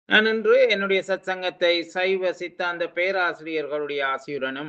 நான் இன்று என்னுடைய சத்சங்கத்தை சைவ சித்தாந்த பேராசிரியர்களுடைய ஆசியுடனும்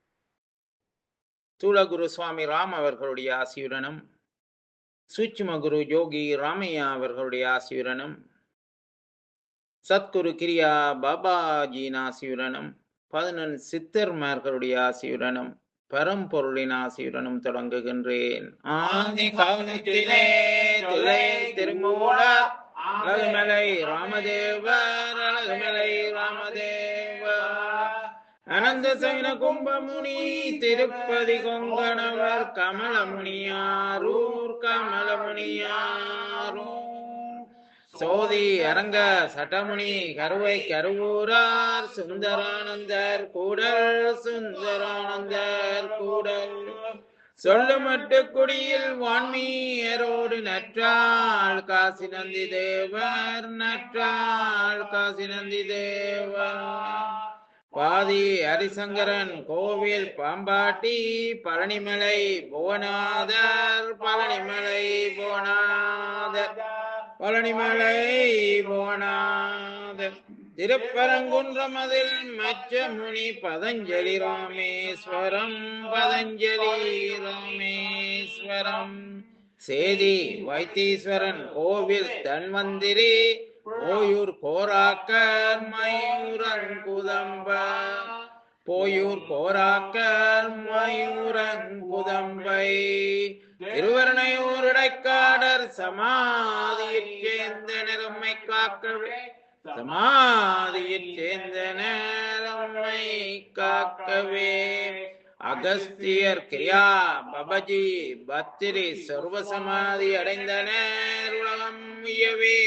சூலகுரு சுவாமி ராம் அவர்களுடைய ஆசியுடனும் சூட்சும குரு யோகி ராமையா அவர்களுடைய ஆசியுடனும் சத்குரு கிரியா பாபாஜியின் ஆசியுடனும் பதினெண் சித்தர்மார்களுடைய ஆசியுடனும் பரம்பொருளின் ஆசியுடனும் தொடங்குகின்றேன் ஆதி காலத்திலே துளை திருமூலர் அழகுமலை ராமதேவர் அழகுமலை ராமதேவர் அனந்த சைன கும்பமுனி திருப்பதி கொங்கணவர் கமலமுனியாரூர் கமலமுனியாரூர் சோதி அரங்க சட்டமுனி கருவை கருவூரார் சுந்தரானந்தர் கூடல் சுந்தரானந்தர் கூடல் சொல்லுமட்டு குடியில் வான்மீயரோடு நற்றாள் காசி நந்தி தேவர் நற்றாள் காசி நந்தி தேவர் பாதி ஹரிசங்கரன் கோவில் பாம்பாட்டி பழனிமலை புவனாதர் பழனிமலை புவனாதர் பழனிமலை புவனாதர் திருப்பரங்குன்றமதில் மச்ச முனி பதஞ்சலி ராமேஸ்வரம் பதஞ்சலி ராமேஸ்வரம் சேதி வைத்தீஸ்வரன் கோவில் தன்வந்திரி ஓயூர் கோராக்கர் மயூரங்குதம்ப போயூர் கோராக்கர் மயூரங்குதம்பை திருவருணையூர் இடைக்காடர் சமாதியில் சேர்ந்த நிறமை காக்கவே சமாதியில் சேர்ந்த நேரம்மை காக்கவே அகஸ்தியர் கிரியா பபஜி பத்திரி சர்வ சமாதி அடைந்தனர் உலகம் உயவே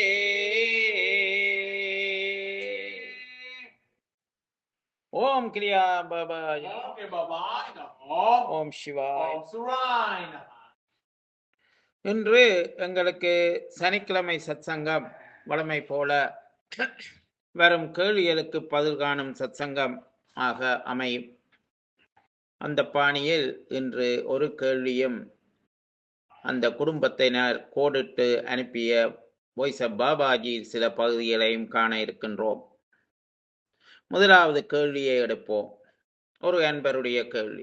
ஓம் கிரியா பாபாஜி Okay, bye-bye. Om, ஓம் சிவாய் Om Surai. இன்று எங்களுக்கு சனிக்கிழமை சத்சங்கம் வழமை போல வரும் கேள்விகளுக்கு பதில் காணும் சத்சங்கம் ஆக அமையும் அந்த பாணியில் இன்று ஒரு கேள்வியும் அந்த குடும்பத்தினர் கோடிட்டு அனுப்பிய வாய்ஸ் ஆஃப் பாபாஜி சில பகுதிகளையும் காண இருக்கின்றோம் முதலாவது கேள்வியை எடுப்போம் ஒரு அன்பருடைய கேள்வி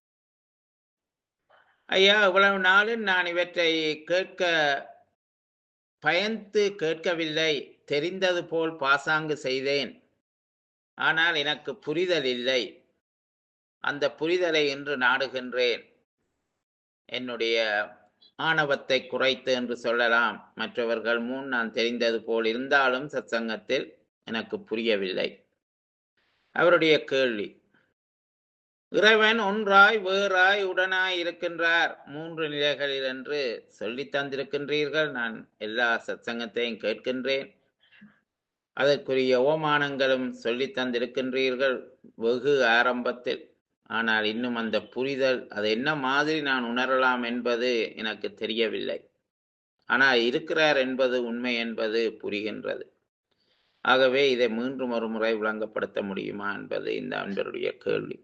ஐயா இவ்வளவு நாளும் நான் இவற்றை கேட்க பயந்து கேட்கவில்லை தெரிந்தது போல் பாசாங்கு செய்தேன் ஆனால் எனக்கு புரிதல் இல்லை அந்த புரிதலை இன்று நாடுகின்றேன் என்னுடைய ஆணவத்தை குறைத்து என்று சொல்லலாம் மற்றவர்கள் முன் நான் தெரிந்தது போல் இருந்தாலும் சத்சங்கத்தில் எனக்கு புரியவில்லை அவருடைய கேள்வி இறைவன் ஒன்றாய் வேறாய் உடனாய் இருக்கின்றார் மூன்று நிலைகளில் என்று சொல்லி தந்திருக்கின்றீர்கள் நான் எல்லா சத்சங்கத்தையும் கேட்கின்றேன் அதற்குரிய ஓமானங்களும் சொல்லி தந்திருக்கின்றீர்கள் வெகு ஆரம்பத்தில் ஆனால் இன்னும் அந்த புரிதல் அது என்ன மாதிரி நான் உணரலாம் என்பது எனக்கு தெரியவில்லை ஆனால் இருக்கிறார் என்பது உண்மை என்பது புரிகின்றது ஆகவே இதை மீண்டும் ஒரு முறை விளங்கப்படுத்த முடியுமா என்பது இந்த அன்பருடைய கேள்வி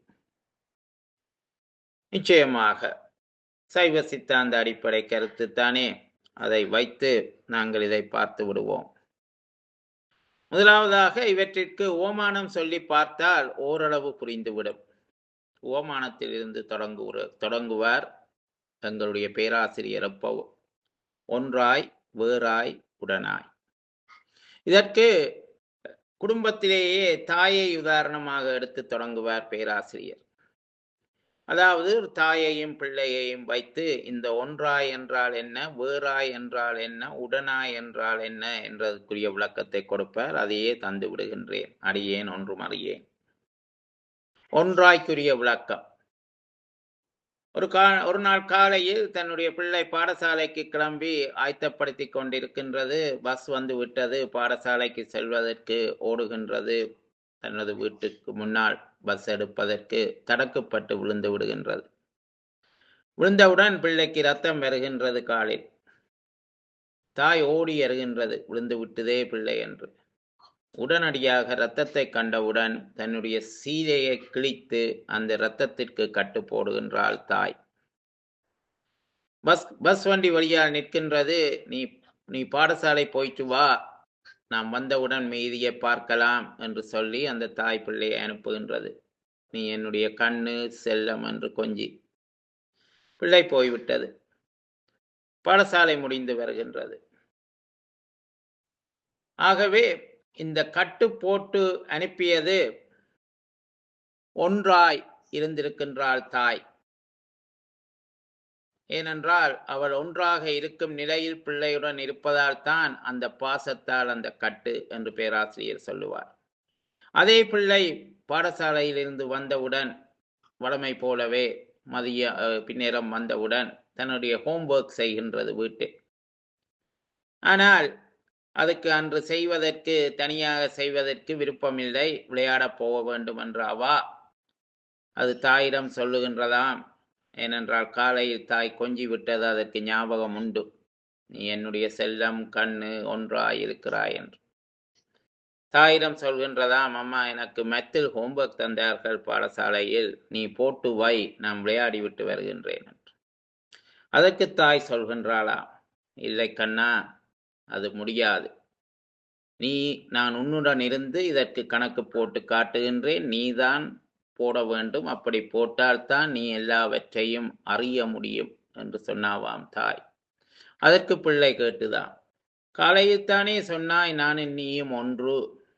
நிச்சயமாக சைவ சித்தாந்த அடிப்படை கருத்து தானே அதை வைத்து நாங்கள் இதை பார்த்து விடுவோம் முதலாவதாக இவற்றிற்கு ஓமானம் சொல்லி பார்த்தால் ஓரளவு புரிந்துவிடும் ஓமானத்தில் இருந்து தொடங்குகிற தொடங்குவார் எங்களுடைய பேராசிரியர் எப்போ ஒன்றாய் வேறாய் உடனாய் இதற்கு குடும்பத்திலேயே தாயை உதாரணமாக எடுத்து தொடங்குவார் பேராசிரியர் அதாவது ஒரு தாயையும் பிள்ளையையும் வைத்து இந்த ஒன்றாய் என்றால் என்ன வேறாய் என்றால் என்ன உடனாய் என்றால் என்ன என்றதுக்குரிய விளக்கத்தை கொடுப்பார் அதையே தந்து விடுகின்றேன் அடியேன் ஒன்றும் அறியேன் ஒன்றாய்க்குரிய விளக்கம் ஒரு கா ஒரு நாள் காலையில் தன்னுடைய பிள்ளை பாடசாலைக்கு கிளம்பி ஆயத்தப்படுத்தி கொண்டிருக்கின்றது பஸ் வந்து விட்டது பாடசாலைக்கு செல்வதற்கு ஓடுகின்றது தனது வீட்டுக்கு முன்னால் பஸ் எடுப்பதற்கு தடக்கப்பட்டு விழுந்து விடுகின்றது விழுந்தவுடன் பிள்ளைக்கு ரத்தம் வருகின்றது காலில் தாய் ஓடி எறுகின்றது விழுந்து விட்டதே பிள்ளை என்று உடனடியாக இரத்தத்தை கண்டவுடன் தன்னுடைய சீலையை கிழித்து அந்த இரத்தத்திற்கு கட்டு போடுகின்றாள் தாய் பஸ் பஸ் வண்டி வழியால் நிற்கின்றது நீ நீ பாடசாலை போயிட்டு வா நாம் வந்தவுடன் மீதியை பார்க்கலாம் என்று சொல்லி அந்த தாய் பிள்ளையை அனுப்புகின்றது நீ என்னுடைய கண்ணு செல்லம் என்று கொஞ்சி பிள்ளை போய்விட்டது பாடசாலை முடிந்து வருகின்றது ஆகவே இந்த கட்டு போட்டு அனுப்பியது ஒன்றாய் இருந்திருக்கின்றாள் தாய் ஏனென்றால் அவள் ஒன்றாக இருக்கும் நிலையில் பிள்ளையுடன் இருப்பதால் தான் அந்த பாசத்தால் அந்த கட்டு என்று பேராசிரியர் சொல்லுவார் அதே பிள்ளை பாடசாலையில் இருந்து வந்தவுடன் வளமை போலவே மதிய அஹ், பின்னேரம் வந்தவுடன் தன்னுடைய ஹோம்ஒர்க் செய்கின்றது வீட்டில் ஆனால் அதுக்கு அன்று செய்வதற்கு தனியாக செய்வதற்கு விருப்பமில்லை விளையாடப் போக வேண்டும் என்ற அவா அது தாயிடம் சொல்லுகின்றதாம் ஏனென்றால் காலையில் தாய் கொஞ்சி விட்டது அதற்கு ஞாபகம் உண்டு நீ என்னுடைய செல்லம் கண்ணு ஒன்றாய் இருக்கிறாய் என்று தாயிடம் சொல்கின்றதாம் அம்மா எனக்கு மெத்தில் ஹோம்ஒர்க் தந்தார்கள் பாடசாலையில் நீ போட்டு வை நான் விளையாடி விட்டு வருகின்றேன் என்று அதற்கு தாய் சொல்கின்றாளாம் இல்லை கண்ணா அது முடியாது நீ நான் உன்னுடன் இருந்து இதற்கு கணக்கு போட்டு காட்டுகின்றேன் நீதான் போட வேண்டும் அப்படி போட்டால்தான் நீ எல்லாவற்றையும் அறிய முடியும் என்று சொன்னாவாம் தாய் அதற்கு பிள்ளை கேட்டுதான் காலையில் தானே சொன்னாய் நானும் நீயும் ஒன்று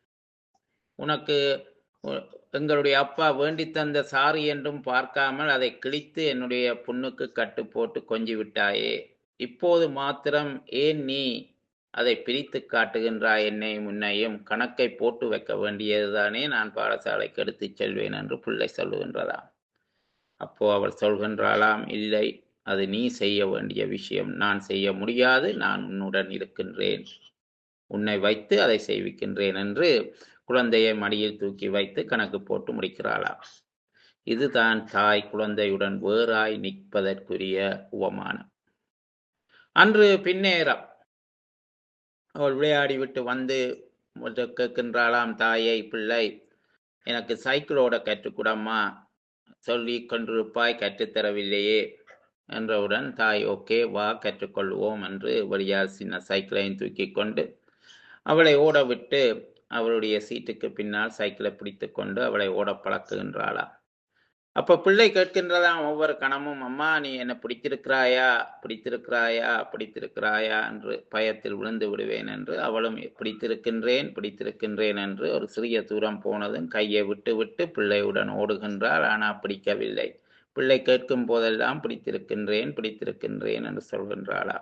உனக்கு உ- எங்களுடைய அப்பா வேண்டி தந்த சாரி என்றும் பார்க்காமல் அதை கிழித்து என்னுடைய புண்ணுக்கு கட்டு போட்டு கொஞ்சி விட்டாயே இப்போது மாத்திரம் ஏன் நீ அதை பிரித்து காட்டுகின்றாய் என்னையும் உன்னையும் கணக்கை போட்டு வைக்க வேண்டியதுதானே நான் பாடசாலைக்கு எடுத்துச் செல்வேன் என்று பிள்ளை சொல்லுகின்றதாம் அப்போ அவள் சொல்கின்றாளாம் இல்லை அது நீ செய்ய வேண்டிய விஷயம் நான் செய்ய முடியாது நான் உன்னுடன் இருக்கின்றேன் உன்னை வைத்து அதை செய்விக்கின்றேன் என்று குழந்தையை மடியில் தூக்கி வைத்து கணக்கு போட்டு முடிக்கிறாளாம் இதுதான் தாய் குழந்தையுடன் வேறாய் நிற்பதற்குரிய உவமானம் அன்று பின்னேரம் அவள் விளையாடி விட்டு வந்து முதல் கேட்கின்றாளாம் தாயை பிள்ளை எனக்கு சைக்கிளோட கற்றுக்கூடம்மா சொல்லி கொண்டிருப்பாய் கற்றுத்தரவில்லையே என்றவுடன் தாய் ஓகே வா கற்றுக்கொள்வோம் என்று வழியால் சின்ன சைக்கிளையும் தூக்கி கொண்டு அவளை ஓட விட்டு அவளுடைய சீட்டுக்கு பின்னால் சைக்கிளை பிடித்து கொண்டு அவளை ஓட பழக்குகின்றாளாம் அப்ப பிள்ளை கேட்கின்றதாம் ஒவ்வொரு கணமும் அம்மா நீ என்ன பிடித்திருக்கிறாயா பிடித்திருக்கிறாயா பிடித்திருக்கிறாயா என்று பயத்தில் விழுந்து விடுவேன் என்று அவளும் பிடித்திருக்கின்றேன் பிடித்திருக்கின்றேன் என்று ஒரு சிறிய தூரம் போனதும் கையை விட்டு விட்டு பிள்ளையுடன் ஓடுகின்றாள் ஆனால் பிடிக்கவில்லை பிள்ளை கேட்கும் போதெல்லாம் பிடித்திருக்கின்றேன் பிடித்திருக்கின்றேன் என்று சொல்கின்றாளா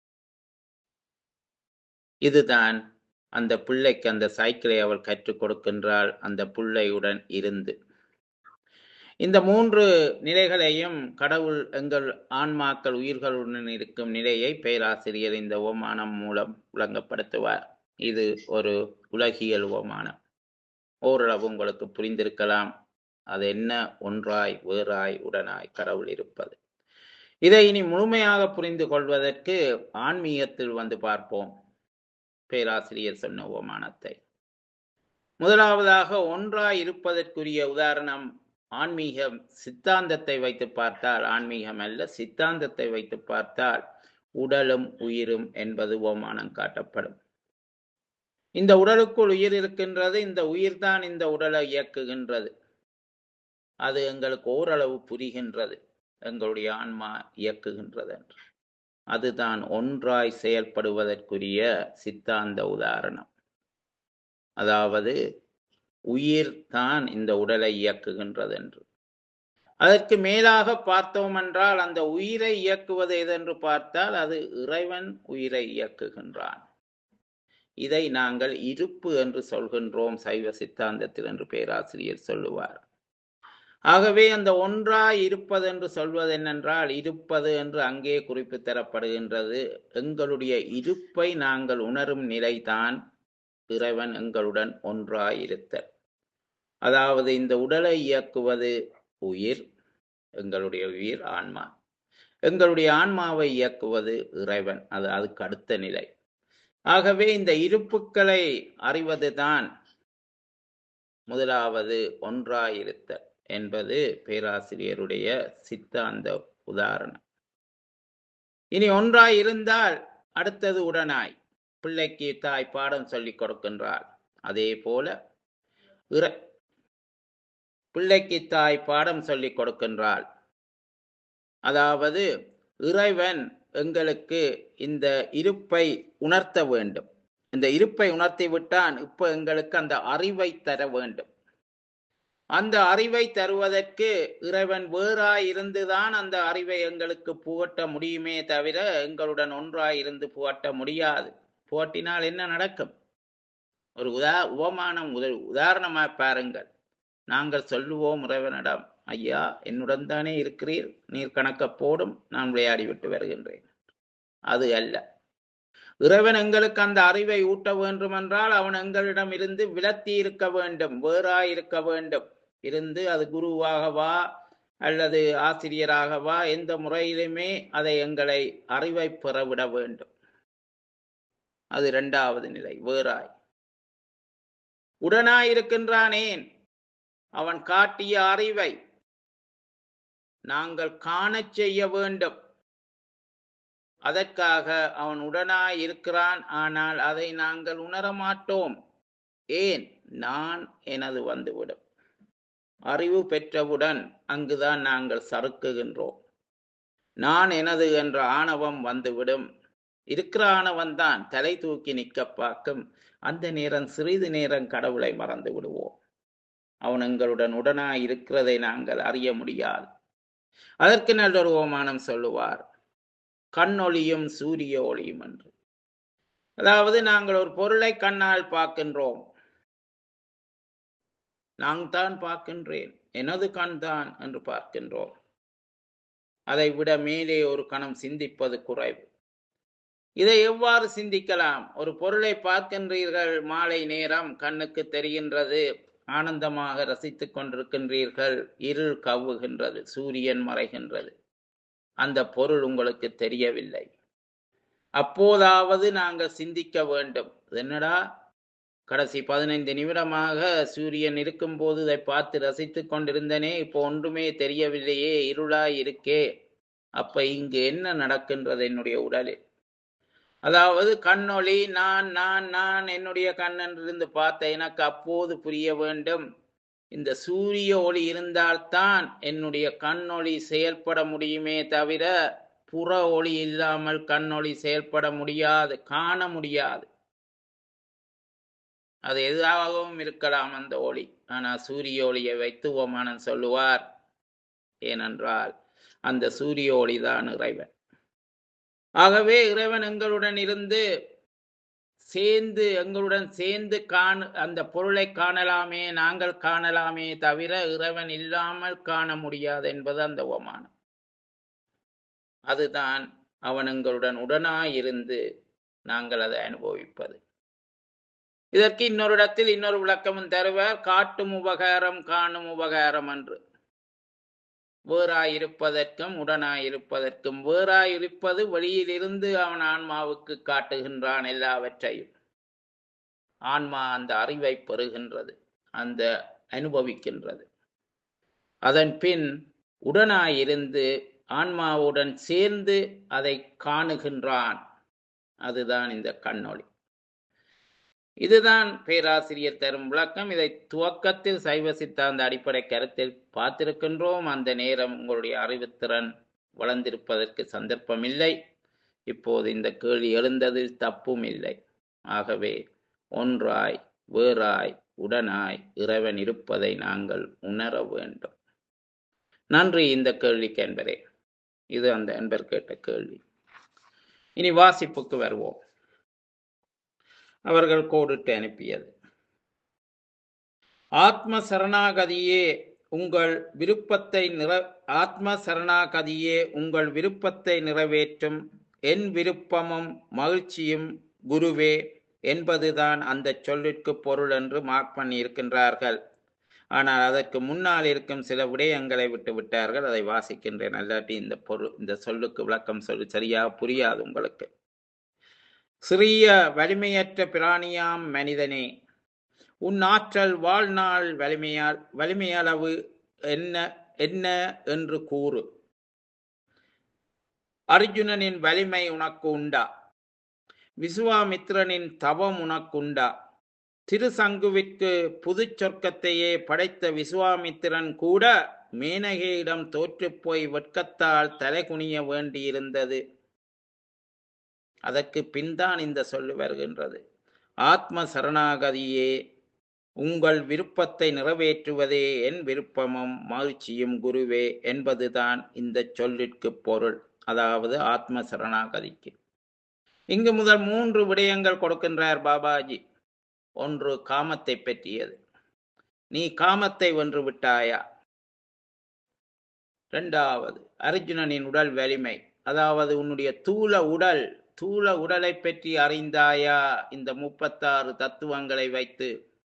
இதுதான் அந்த பிள்ளைக்கு அந்த சைக்கிளை அவள் கற்றுக் கொடுக்கின்றாள் அந்த பிள்ளையுடன் இருந்து இந்த மூன்று நிலைகளையும் கடவுள் எங்கள் ஆன்மாக்கள் உயிர்களுடன் இருக்கும் நிலையை பேராசிரியர் இந்த ஓமானம் மூலம் விளங்கப்படுத்துவார் இது ஒரு உலகியல் ஓமானம் ஓரளவு உங்களுக்கு புரிந்திருக்கலாம் அது என்ன ஒன்றாய் வேறாய் உடனாய் கடவுள் இருப்பது இதை இனி முழுமையாக புரிந்து கொள்வதற்கு ஆன்மீகத்தில் வந்து பார்ப்போம் பேராசிரியர் சொன்ன ஓமானத்தை முதலாவதாக ஒன்றாய் இருப்பதற்குரிய உதாரணம் ஆன்மீகம் சித்தாந்தத்தை வைத்து பார்த்தால் ஆன்மீகம் அல்ல சித்தாந்தத்தை வைத்து பார்த்தால் உடலும் உயிரும் என்பது ஓமானம் காட்டப்படும் இந்த உடலுக்குள் உயிர் இருக்கின்றது இந்த உயிர்தான் இந்த உடலை இயக்குகின்றது அது எங்களுக்கு ஓரளவு புரிகின்றது எங்களுடைய ஆன்மா இயக்குகின்றது என்று அதுதான் ஒன்றாய் செயல்படுவதற்குரிய சித்தாந்த உதாரணம் அதாவது உயிர் தான் இந்த உடலை இயக்குகின்றது என்று அதற்கு மேலாக பார்த்தோம் என்றால் அந்த உயிரை இயக்குவது எதென்று பார்த்தால் அது இறைவன் உயிரை இயக்குகின்றான் இதை நாங்கள் இருப்பு என்று சொல்கின்றோம் சைவ சித்தாந்தத்தில் என்று பேராசிரியர் சொல்லுவார் ஆகவே அந்த ஒன்றாய் இருப்பது என்று சொல்வது என்னென்றால் இருப்பது என்று அங்கே குறிப்பு தரப்படுகின்றது எங்களுடைய இருப்பை நாங்கள் உணரும் நிலைதான் இறைவன் எங்களுடன் ஒன்றாய் இருத்தல் அதாவது இந்த உடலை இயக்குவது உயிர் எங்களுடைய உயிர் ஆன்மா எங்களுடைய ஆன்மாவை இயக்குவது இறைவன் அது அதுக்கு அடுத்த நிலை ஆகவே இந்த இருப்புக்களை அறிவதுதான் முதலாவது ஒன்றாயிருத்தல் என்பது பேராசிரியருடைய சித்தாந்த உதாரணம் இனி ஒன்றாய் இருந்தால் அடுத்தது உடனாய் பிள்ளைக்கு தாய் பாடம் சொல்லிக் கொடுக்கின்றாள் அதே போல இற பிள்ளைக்கு தாய் பாடம் சொல்லிக் கொடுக்கின்றாள் அதாவது இறைவன் எங்களுக்கு இந்த இருப்பை உணர்த்த வேண்டும் இந்த இருப்பை உணர்த்தி விட்டான் இப்ப எங்களுக்கு அந்த அறிவை தர வேண்டும் அந்த அறிவை தருவதற்கு இறைவன் வேறாய் இருந்துதான் அந்த அறிவை எங்களுக்கு புகட்ட முடியுமே தவிர எங்களுடன் ஒன்றாய் இருந்து புகட்ட முடியாது புகட்டினால் என்ன நடக்கும் ஒரு உதா உபமானம் உத உதாரணமா பாருங்கள் நாங்கள் சொல்லுவோம் இறைவனிடம் ஐயா என்னுடன் தானே இருக்கிறீர் நீர் கணக்க போடும் நான் விளையாடி விட்டு வருகின்றேன் அது அல்ல இறைவன் எங்களுக்கு அந்த அறிவை ஊட்ட வேண்டும் என்றால் அவன் எங்களிடம் இருந்து விலத்தி இருக்க வேண்டும் வேறாய் இருக்க வேண்டும் இருந்து அது குருவாகவா அல்லது ஆசிரியராகவா எந்த முறையிலுமே அதை எங்களை அறிவை பெறவிட வேண்டும் அது இரண்டாவது நிலை வேறாய் உடனாயிருக்கின்றானேன் அவன் காட்டிய அறிவை நாங்கள் காணச் செய்ய வேண்டும் அதற்காக அவன் உடனாய் இருக்கிறான் ஆனால் அதை நாங்கள் உணர மாட்டோம் ஏன் நான் எனது வந்துவிடும் அறிவு பெற்றவுடன் அங்குதான் நாங்கள் சறுக்குகின்றோம் நான் எனது என்ற ஆணவம் வந்துவிடும் இருக்கிற ஆணவன் தான் தலை தூக்கி நிற்க பார்க்கும் அந்த நேரம் சிறிது நேரம் கடவுளை மறந்து விடுவோம் அவன் எங்களுடன் உடனாய் இருக்கிறதை நாங்கள் அறிய முடியாது அதற்கு நல்லொரு ஓமானம் சொல்லுவார் கண்ணொளியும் சூரிய ஒளியும் என்று அதாவது நாங்கள் ஒரு பொருளை கண்ணால் பார்க்கின்றோம் நான் தான் பார்க்கின்றேன் எனது கண் தான் என்று பார்க்கின்றோம் அதை விட மேலே ஒரு கணம் சிந்திப்பது குறைவு இதை எவ்வாறு சிந்திக்கலாம் ஒரு பொருளை பார்க்கின்றீர்கள் மாலை நேரம் கண்ணுக்கு தெரிகின்றது ஆனந்தமாக ரசித்துக் கொண்டிருக்கின்றீர்கள் இருள் கவ்வுகின்றது சூரியன் மறைகின்றது அந்த பொருள் உங்களுக்கு தெரியவில்லை அப்போதாவது நாங்கள் சிந்திக்க வேண்டும் என்னடா கடைசி பதினைந்து நிமிடமாக சூரியன் இருக்கும்போது இதை பார்த்து ரசித்துக் கொண்டிருந்தனே இப்போ ஒன்றுமே தெரியவில்லையே இருளாய் இருக்கே அப்ப இங்கு என்ன நடக்கின்றது என்னுடைய உடலில் அதாவது கண்ணொளி நான் நான் நான் என்னுடைய கண்ணென்றிருந்து பார்த்த எனக்கு அப்போது புரிய வேண்டும் இந்த சூரிய ஒளி இருந்தால்தான் என்னுடைய கண்ணொளி செயல்பட முடியுமே தவிர புற ஒளி இல்லாமல் கண்ணொளி செயல்பட முடியாது காண முடியாது அது எதாகவும் இருக்கலாம் அந்த ஒளி ஆனால் சூரிய ஒளியை வைத்து ஓமானன் சொல்லுவார் ஏனென்றால் அந்த சூரிய ஒளிதான் இறைவன் ஆகவே இறைவன் எங்களுடன் இருந்து சேர்ந்து எங்களுடன் சேர்ந்து காண அந்த பொருளை காணலாமே நாங்கள் காணலாமே தவிர இறைவன் இல்லாமல் காண முடியாது என்பது அந்த ஓமானம் அதுதான் அவன் எங்களுடன் உடனாயிருந்து நாங்கள் அதை அனுபவிப்பது இதற்கு இன்னொரு இடத்தில் இன்னொரு விளக்கமும் தருவார் காட்டும் உபகாரம் காணும் உபகாரம் என்று வேறாயிருப்பதற்கும் உடனாயிருப்பதற்கும் வேறாயிருப்பது வெளியிலிருந்து அவன் ஆன்மாவுக்கு காட்டுகின்றான் எல்லாவற்றையும் ஆன்மா அந்த அறிவை பெறுகின்றது அந்த அனுபவிக்கின்றது அதன் பின் உடனாயிருந்து ஆன்மாவுடன் சேர்ந்து அதை காணுகின்றான் அதுதான் இந்த கண்ணொளி இதுதான் பேராசிரியர் தரும் விளக்கம் இதை துவக்கத்தில் சைவ சித்தாந்த அடிப்படை கருத்தில் பார்த்திருக்கின்றோம் அந்த நேரம் உங்களுடைய அறிவுத்திறன் வளர்ந்திருப்பதற்கு சந்தர்ப்பம் இல்லை இப்போது இந்த கேள்வி எழுந்ததில் தப்பும் இல்லை ஆகவே ஒன்றாய் வேறாய் உடனாய் இறைவன் இருப்பதை நாங்கள் உணர வேண்டும் நன்றி இந்த கேள்விக்கு என்பதே இது அந்த அன்பர் கேட்ட கேள்வி இனி வாசிப்புக்கு வருவோம் அவர்கள் கோடிட்டு அனுப்பியது ஆத்ம சரணாகதியே உங்கள் விருப்பத்தை நிற ஆத்ம சரணாகதியே உங்கள் விருப்பத்தை நிறைவேற்றும் என் விருப்பமும் மகிழ்ச்சியும் குருவே என்பதுதான் அந்த சொல்லிற்கு பொருள் என்று மார்க் பண்ணி இருக்கின்றார்கள் ஆனால் அதற்கு முன்னால் இருக்கும் சில விடயங்களை விட்டு விட்டார்கள் அதை வாசிக்கின்றேன் அல்லாட்டி இந்த பொருள் இந்த சொல்லுக்கு விளக்கம் சொல்லி சரியாக புரியாது உங்களுக்கு சிறிய வலிமையற்ற பிராணியாம் மனிதனே உன் ஆற்றல் வாழ்நாள் வலிமையால் வலிமையளவு என்ன என்ன என்று கூறு அர்ஜுனனின் வலிமை உனக்கு உண்டா விசுவாமித்திரனின் தவம் உனக்குண்டா திருசங்குவிற்கு புது சொர்க்கத்தையே படைத்த விசுவாமித்திரன் கூட மேனகையிடம் தோற்றுப்போய் வெட்கத்தால் தலைகுனிய வேண்டியிருந்தது அதற்கு பின்தான் இந்த சொல்லு வருகின்றது ஆத்ம சரணாகதியே உங்கள் விருப்பத்தை நிறைவேற்றுவதே என் விருப்பமும் மகிழ்ச்சியும் குருவே என்பதுதான் இந்த சொல்லிற்கு பொருள் அதாவது ஆத்ம சரணாகதிக்கு இங்கு முதல் மூன்று விடயங்கள் கொடுக்கின்றார் பாபாஜி ஒன்று காமத்தை பற்றியது நீ காமத்தை வென்று விட்டாயா இரண்டாவது அர்ஜுனனின் உடல் வலிமை அதாவது உன்னுடைய தூல உடல் தூல உடலை பற்றி அறிந்தாயா இந்த முப்பத்தாறு தத்துவங்களை வைத்து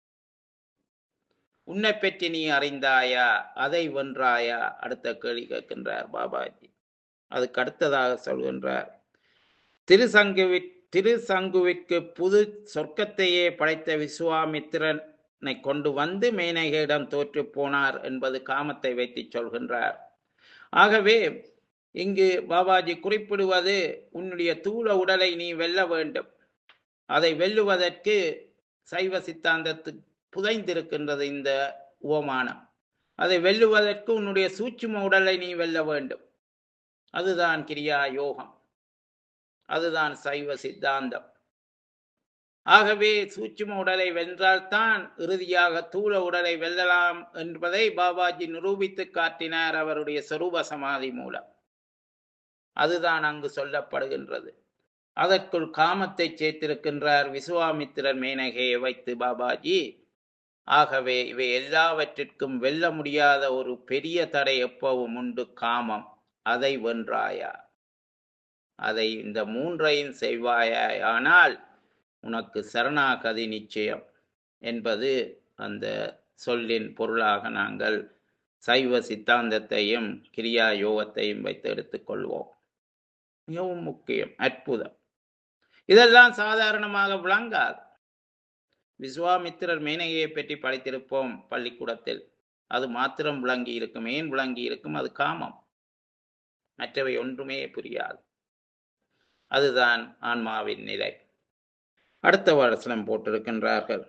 உன்னை பற்றி நீ அறிந்தாயா அதை வென்றாயா அடுத்த கேள்வி கேட்கின்றார் பாபாஜி அதுக்கு அடுத்ததாக சொல்கின்றார் திருசங்குவி திருசங்குவிற்கு புது சொர்க்கத்தையே படைத்த விசுவாமித்திரனை கொண்டு வந்து மேனகையிடம் தோற்று போனார் என்பது காமத்தை வைத்து சொல்கின்றார் ஆகவே இங்கு பாபாஜி குறிப்பிடுவது உன்னுடைய தூள உடலை நீ வெல்ல வேண்டும் அதை வெல்லுவதற்கு சைவ சித்தாந்தத்து புதைந்திருக்கின்றது இந்த உவமானம் அதை வெல்லுவதற்கு உன்னுடைய சூட்சும உடலை நீ வெல்ல வேண்டும் அதுதான் கிரியா யோகம் அதுதான் சைவ சித்தாந்தம் ஆகவே சூட்சும உடலை வென்றால்தான் இறுதியாக தூள உடலை வெல்லலாம் என்பதை பாபாஜி நிரூபித்து காட்டினார் அவருடைய சொரூப சமாதி மூலம் அதுதான் அங்கு சொல்லப்படுகின்றது அதற்குள் காமத்தை சேர்த்திருக்கின்றார் விசுவாமித்திரன் மேனகையை வைத்து பாபாஜி ஆகவே இவை எல்லாவற்றிற்கும் வெல்ல முடியாத ஒரு பெரிய தடை எப்பவும் உண்டு காமம் அதை வென்றாயா அதை இந்த மூன்றையும் செய்வாயானால் உனக்கு சரணாகதி நிச்சயம் என்பது அந்த சொல்லின் பொருளாக நாங்கள் சைவ சித்தாந்தத்தையும் கிரியா யோகத்தையும் வைத்து எடுத்துக்கொள்வோம் மிகவும் முக்கியம் அற்புதம் இதெல்லாம் சாதாரணமாக விளங்காது விஸ்வாமித்திரர் மேனகையை பற்றி படித்திருப்போம் பள்ளிக்கூடத்தில் அது மாத்திரம் விளங்கி இருக்கும் ஏன் விளங்கி இருக்கும் அது காமம் மற்றவை ஒன்றுமே புரியாது அதுதான் ஆன்மாவின் நிலை அடுத்த வசனம் போட்டிருக்கின்றார்கள்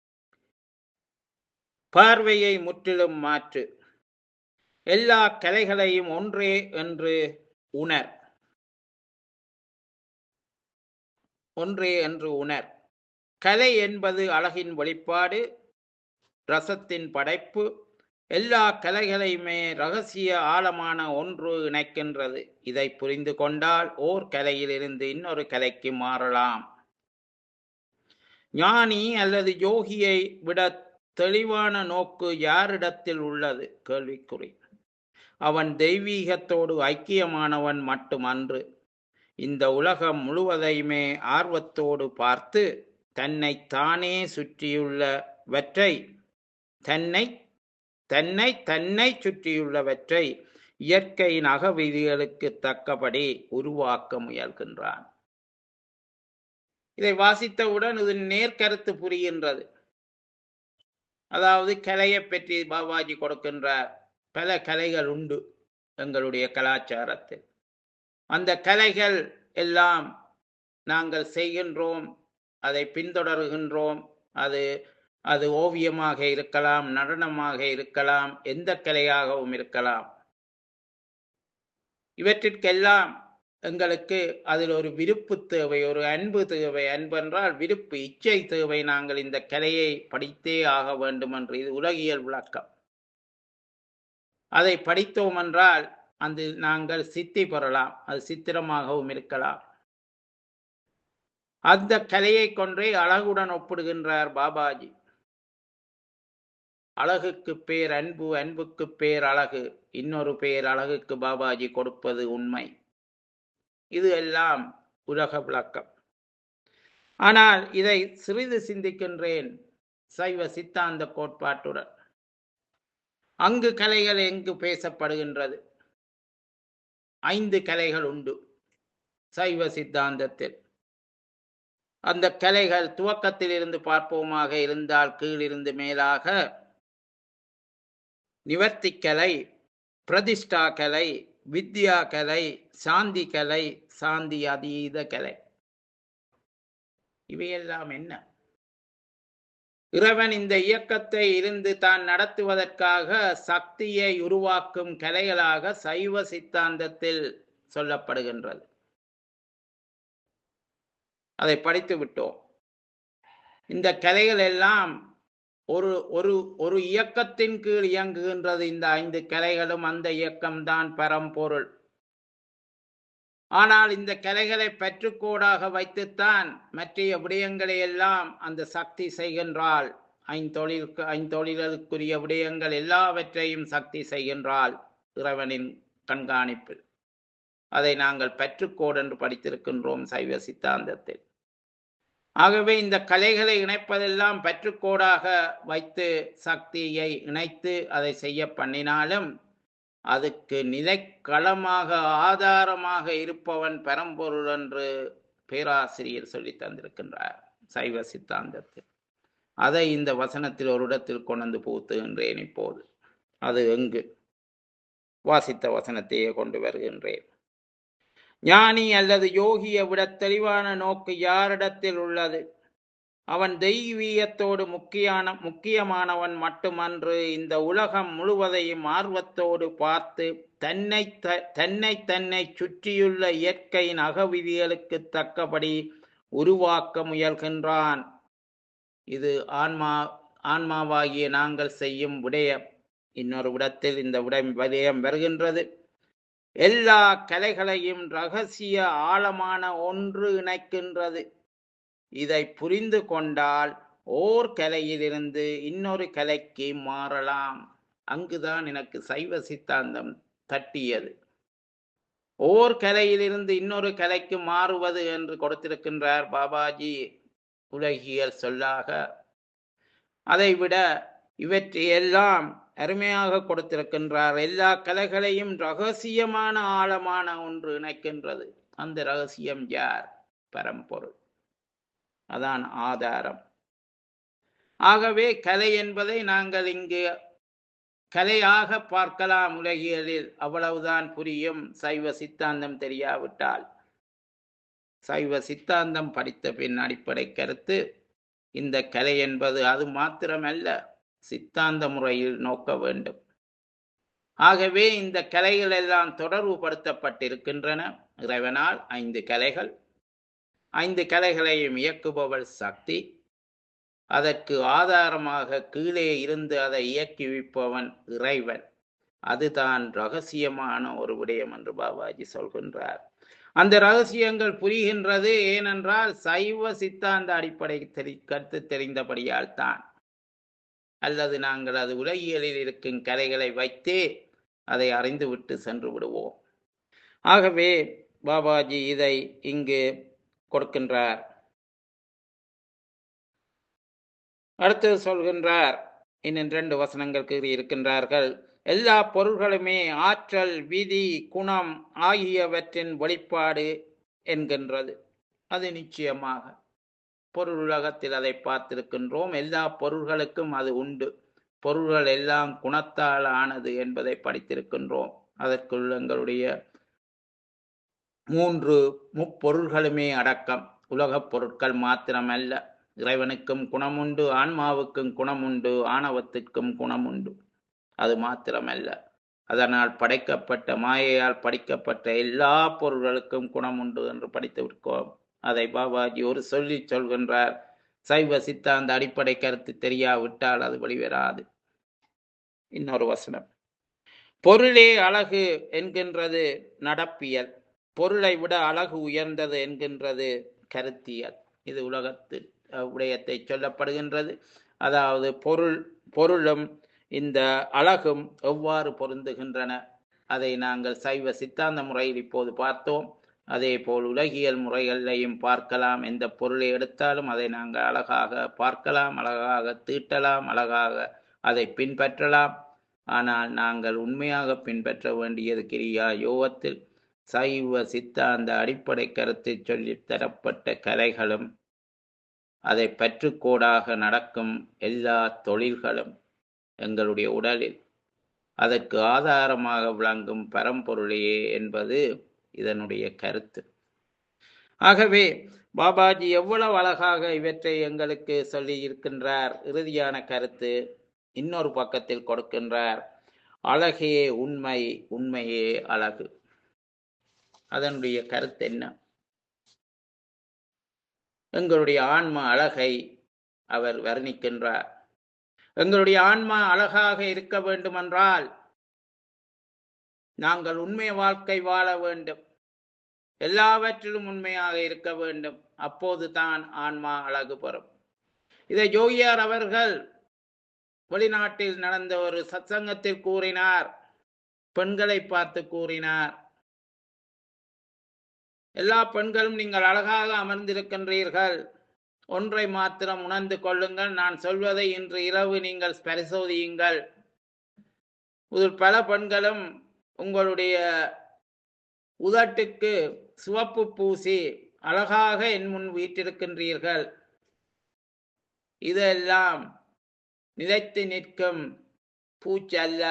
பார்வையை முற்றிலும் மாற்று எல்லா கலைகளையும் ஒன்றே என்று உணர் ஒன்றே என்று உணர் கலை என்பது அழகின் வெளிப்பாடு ரசத்தின் படைப்பு எல்லா கலைகளையுமே ரகசிய ஆழமான ஒன்று இணைக்கின்றது இதை புரிந்து கொண்டால் ஓர் கலையிலிருந்து இன்னொரு கலைக்கு மாறலாம் ஞானி அல்லது யோகியை விட தெளிவான நோக்கு யாரிடத்தில் உள்ளது கேள்விக்குறி அவன் தெய்வீகத்தோடு ஐக்கியமானவன் மட்டுமன்று இந்த உலகம் முழுவதையுமே ஆர்வத்தோடு பார்த்து தன்னை தானே சுற்றியுள்ளவற்றை தன்னை தன்னை தன்னை சுற்றியுள்ளவற்றை இயற்கையின் அகவிதிகளுக்கு தக்கபடி உருவாக்க முயல்கின்றான் இதை வாசித்தவுடன் இது நேர்கருத்து புரிகின்றது அதாவது கலையை பற்றி பாபாஜி கொடுக்கின்றார் பல கலைகள் உண்டு எங்களுடைய கலாச்சாரத்தில் அந்த கலைகள் எல்லாம் நாங்கள் செய்கின்றோம் அதை பின்தொடர்கின்றோம் அது அது ஓவியமாக இருக்கலாம் நடனமாக இருக்கலாம் எந்த கலையாகவும் இருக்கலாம் இவற்றிற்கெல்லாம் எங்களுக்கு அதில் ஒரு விருப்பு தேவை ஒரு அன்பு தேவை அன்பு என்றால் விருப்பு இச்சை தேவை நாங்கள் இந்த கலையை படித்தே ஆக வேண்டும் என்று இது உலகியல் விளக்கம் அதை படித்தோம் என்றால் அந்த நாங்கள் சித்தி பெறலாம் அது சித்திரமாகவும் இருக்கலாம் அந்த கலையை கொன்றே அழகுடன் ஒப்பிடுகின்றார் பாபாஜி அழகுக்கு பேர் அன்பு அன்புக்கு பேர் அழகு இன்னொரு பேர் அழகுக்கு பாபாஜி கொடுப்பது உண்மை இது எல்லாம் உலக விளக்கம் ஆனால் இதை சிறிது சிந்திக்கின்றேன் சைவ சித்தாந்த கோட்பாட்டுடன் அங்கு கலைகள் எங்கு பேசப்படுகின்றது ஐந்து கலைகள் உண்டு சைவ சித்தாந்தத்தில் அந்த கலைகள் துவக்கத்தில் இருந்து பார்ப்போமாக இருந்தால் கீழிருந்து மேலாக நிவர்த்தி கலை பிரதிஷ்டா கலை வித்யா கலை சாந்தி கலை சாந்தி அதீத கலை இவையெல்லாம் என்ன இறைவன் இந்த இயக்கத்தை இருந்து தான் நடத்துவதற்காக சக்தியை உருவாக்கும் கலைகளாக சைவ சித்தாந்தத்தில் சொல்லப்படுகின்றது அதை படித்து விட்டோம் இந்த கலைகள் எல்லாம் ஒரு ஒரு ஒரு இயக்கத்தின் கீழ் இயங்குகின்றது இந்த ஐந்து கலைகளும் அந்த இயக்கம்தான் பரம்பொருள் ஆனால் இந்த கலைகளை பற்றுக்கோடாக வைத்துத்தான் மற்றைய விடயங்களை எல்லாம் அந்த சக்தி செய்கின்றாள் ஐந்தொழில் ஐந்தொழில்களுக்குரிய விடயங்கள் எல்லாவற்றையும் சக்தி செய்கின்றாள் இறைவனின் கண்காணிப்பில் அதை நாங்கள் பற்றுக்கோடு என்று படித்திருக்கின்றோம் சைவ சித்தாந்தத்தில் ஆகவே இந்த கலைகளை இணைப்பதெல்லாம் பற்றுக்கோடாக வைத்து சக்தியை இணைத்து அதை செய்ய பண்ணினாலும் அதுக்கு நிலைக்களமாக ஆதாரமாக இருப்பவன் பரம்பொருள் என்று பேராசிரியர் சொல்லி தந்திருக்கின்றார் சைவ சித்தாந்தத்தில் அதை இந்த வசனத்தில் ஒரு இடத்தில் கொண்டு புகுத்துகின்றேன் இப்போது அது எங்கு வாசித்த வசனத்தையே கொண்டு வருகின்றேன் ஞானி அல்லது யோகியை விட தெளிவான நோக்கு யாரிடத்தில் உள்ளது அவன் தெய்வீகத்தோடு முக்கியான முக்கியமானவன் மட்டுமன்று இந்த உலகம் முழுவதையும் ஆர்வத்தோடு பார்த்து தன்னை த தன்னை தன்னை சுற்றியுள்ள இயற்கையின் அகவிதிகளுக்கு தக்கபடி உருவாக்க முயல்கின்றான் இது ஆன்மா ஆன்மாவாகிய நாங்கள் செய்யும் விடயம் இன்னொரு விடத்தில் இந்த விடயம் விடயம் வருகின்றது எல்லா கலைகளையும் ரகசிய ஆழமான ஒன்று இணைக்கின்றது இதை புரிந்து கொண்டால் ஓர் கலையிலிருந்து இன்னொரு கலைக்கு மாறலாம் அங்குதான் எனக்கு சைவ சித்தாந்தம் தட்டியது ஓர் கலையிலிருந்து இன்னொரு கலைக்கு மாறுவது என்று கொடுத்திருக்கின்றார் பாபாஜி உலகியல் சொல்லாக அதைவிட இவற்றையெல்லாம் அருமையாக கொடுத்திருக்கின்றார் எல்லா கலைகளையும் ரகசியமான ஆழமான ஒன்று இணைக்கின்றது அந்த ரகசியம் யார் பரம்பொருள் அதான் ஆதாரம் ஆகவே கலை என்பதை நாங்கள் இங்கு கலையாக பார்க்கலாம் உலகியலில் அவ்வளவுதான் புரியும் சைவ சித்தாந்தம் தெரியாவிட்டால் சைவ சித்தாந்தம் படித்த பின் அடிப்படை கருத்து இந்த கலை என்பது அது மாத்திரமல்ல சித்தாந்த முறையில் நோக்க வேண்டும் ஆகவே இந்த கலைகள் எல்லாம் தொடர்பு படுத்தப்பட்டிருக்கின்றன இறைவனால் ஐந்து கலைகள் ஐந்து கலைகளையும் இயக்குபவள் சக்தி அதற்கு ஆதாரமாக கீழே இருந்து அதை இயக்கிவிப்பவன் இறைவன் அதுதான் ரகசியமான ஒரு விடயம் என்று பாபாஜி சொல்கின்றார் அந்த ரகசியங்கள் புரிகின்றது ஏனென்றால் சைவ சித்தாந்த அடிப்படை தெரி கருத்து தெரிந்தபடியால் தான் அல்லது நாங்கள் அது உலகியலில் இருக்கும் கலைகளை வைத்தே அதை அறிந்துவிட்டு சென்று விடுவோம் ஆகவே பாபாஜி இதை இங்கு கொடுக்கின்றார் அடுத்து சொல்கின்றார் இன்னும் ரெண்டு வசனங்கள் கீறி இருக்கின்றார்கள் எல்லா பொருள்களுமே ஆற்றல் விதி குணம் ஆகியவற்றின் வெளிப்பாடு என்கின்றது அது நிச்சயமாக பொருள் உலகத்தில் அதை பார்த்திருக்கின்றோம் எல்லா பொருள்களுக்கும் அது உண்டு பொருள்கள் எல்லாம் குணத்தால் ஆனது என்பதை படித்திருக்கின்றோம் அதற்குள் எங்களுடைய மூன்று முப்பொருள்களுமே அடக்கம் உலகப் பொருட்கள் மாத்திரமல்ல இறைவனுக்கும் குணமுண்டு ஆன்மாவுக்கும் குணமுண்டு ஆணவத்திற்கும் குணமுண்டு அது மாத்திரமல்ல அதனால் படைக்கப்பட்ட மாயையால் படிக்கப்பட்ட எல்லா பொருள்களுக்கும் குணம் உண்டு என்று படித்து விட்டோம் அதை பாபாஜி ஒரு சொல்லி சொல்கின்றார் சைவ சித்தாந்த அடிப்படை கருத்து தெரியாவிட்டால் அது வெளிவராது இன்னொரு வசனம் பொருளே அழகு என்கின்றது நடப்பியல் பொருளை விட அழகு உயர்ந்தது என்கின்றது கருத்தியல் இது உலகத்து விடயத்தை சொல்லப்படுகின்றது அதாவது பொருள் பொருளும் இந்த அழகும் எவ்வாறு பொருந்துகின்றன அதை நாங்கள் சைவ சித்தாந்த முறையில் இப்போது பார்த்தோம் அதே போல் உலகியல் முறைகளையும் பார்க்கலாம் எந்த பொருளை எடுத்தாலும் அதை நாங்கள் அழகாக பார்க்கலாம் அழகாக தீட்டலாம் அழகாக அதை பின்பற்றலாம் ஆனால் நாங்கள் உண்மையாக பின்பற்ற வேண்டியது கிரியா யோகத்தில் சைவ சித்தாந்த அடிப்படை கருத்தை சொல்லி தரப்பட்ட கலைகளும் அதை பற்றுக்கோடாக நடக்கும் எல்லா தொழில்களும் எங்களுடைய உடலில் அதற்கு ஆதாரமாக விளங்கும் பரம்பொருளையே என்பது இதனுடைய கருத்து ஆகவே பாபாஜி எவ்வளவு அழகாக இவற்றை எங்களுக்கு சொல்லி இருக்கின்றார் இறுதியான கருத்து இன்னொரு பக்கத்தில் கொடுக்கின்றார் அழகே உண்மை உண்மையே அழகு அதனுடைய கருத்து என்ன எங்களுடைய ஆன்ம அழகை அவர் வர்ணிக்கின்றார் எங்களுடைய ஆன்மா அழகாக இருக்க வேண்டுமென்றால் நாங்கள் உண்மை வாழ்க்கை வாழ வேண்டும் எல்லாவற்றிலும் உண்மையாக இருக்க வேண்டும் அப்போது தான் ஆன்மா அழகு பெறும் இதை ஜோகியார் அவர்கள் வெளிநாட்டில் நடந்த ஒரு சத்சங்கத்தில் கூறினார் பெண்களை பார்த்து கூறினார் எல்லா பெண்களும் நீங்கள் அழகாக அமர்ந்திருக்கின்றீர்கள் ஒன்றை மாத்திரம் உணர்ந்து கொள்ளுங்கள் நான் சொல்வதை இன்று இரவு நீங்கள் பரிசோதியுங்கள் இதில் பல பெண்களும் உங்களுடைய உதட்டுக்கு சிவப்பு பூசி அழகாக என் முன் வீட்டிருக்கின்றீர்கள் இதெல்லாம் நிலைத்து நிற்கும் பூச்சி அல்ல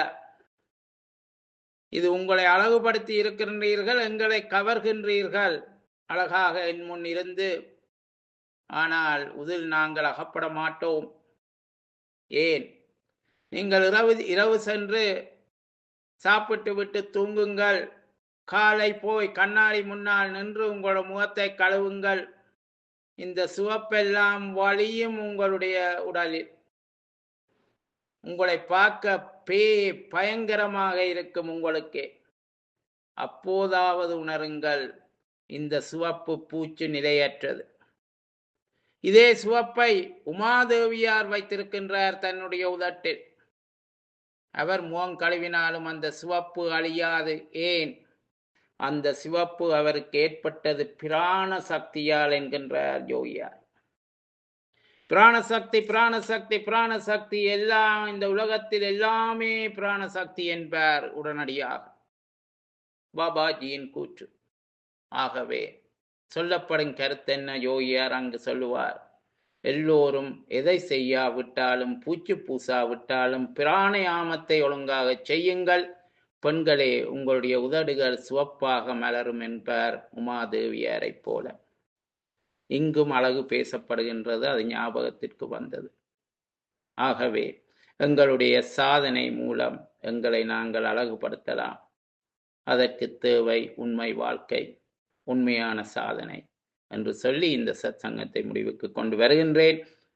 இது உங்களை அழகுபடுத்தி இருக்கின்றீர்கள் எங்களை கவர்கின்றீர்கள் அழகாக என் முன் இருந்து ஆனால் உதில் நாங்கள் அகப்பட மாட்டோம் ஏன் நீங்கள் இரவு இரவு சென்று சாப்பிட்டு விட்டு தூங்குங்கள் காலை போய் கண்ணாடி முன்னால் நின்று உங்களோட முகத்தை கழுவுங்கள் இந்த சிவப்பெல்லாம் வலியும் உங்களுடைய உடலில் உங்களை பார்க்க பே பயங்கரமாக இருக்கும் உங்களுக்கு அப்போதாவது உணருங்கள் இந்த சிவப்பு பூச்சு நிலையற்றது இதே சிவப்பை உமாதேவியார் வைத்திருக்கின்றார் தன்னுடைய உதட்டில் அவர் முகம் கழுவினாலும் அந்த சிவப்பு அழியாது ஏன் அந்த சிவப்பு அவருக்கு ஏற்பட்டது பிராண சக்தியால் என்கின்றார் யோகியார் பிராணசக்தி பிராணசக்தி பிராணசக்தி எல்லாம் இந்த உலகத்தில் எல்லாமே பிராணசக்தி என்பார் உடனடியாக பாபாஜியின் கூற்று ஆகவே சொல்லப்படும் கருத்தென்ன யோகியார் அங்கு சொல்லுவார் எல்லோரும் எதை செய்யாவிட்டாலும் பூச்சி பூசாவிட்டாலும் பிராணயாமத்தை ஒழுங்காக செய்யுங்கள் பெண்களே உங்களுடைய உதடுகள் சிவப்பாக மலரும் என்பார் உமாதேவியாரைப் போல இங்கும் அழகு பேசப்படுகின்றது அது ஞாபகத்திற்கு வந்தது ஆகவே எங்களுடைய சாதனை மூலம் எங்களை நாங்கள் அழகுபடுத்தலாம் அதற்கு தேவை உண்மை வாழ்க்கை உண்மையான சாதனை என்று சொல்லி இந்த சத்சங்கத்தை முடிவுக்கு கொண்டு வருகின்றேன்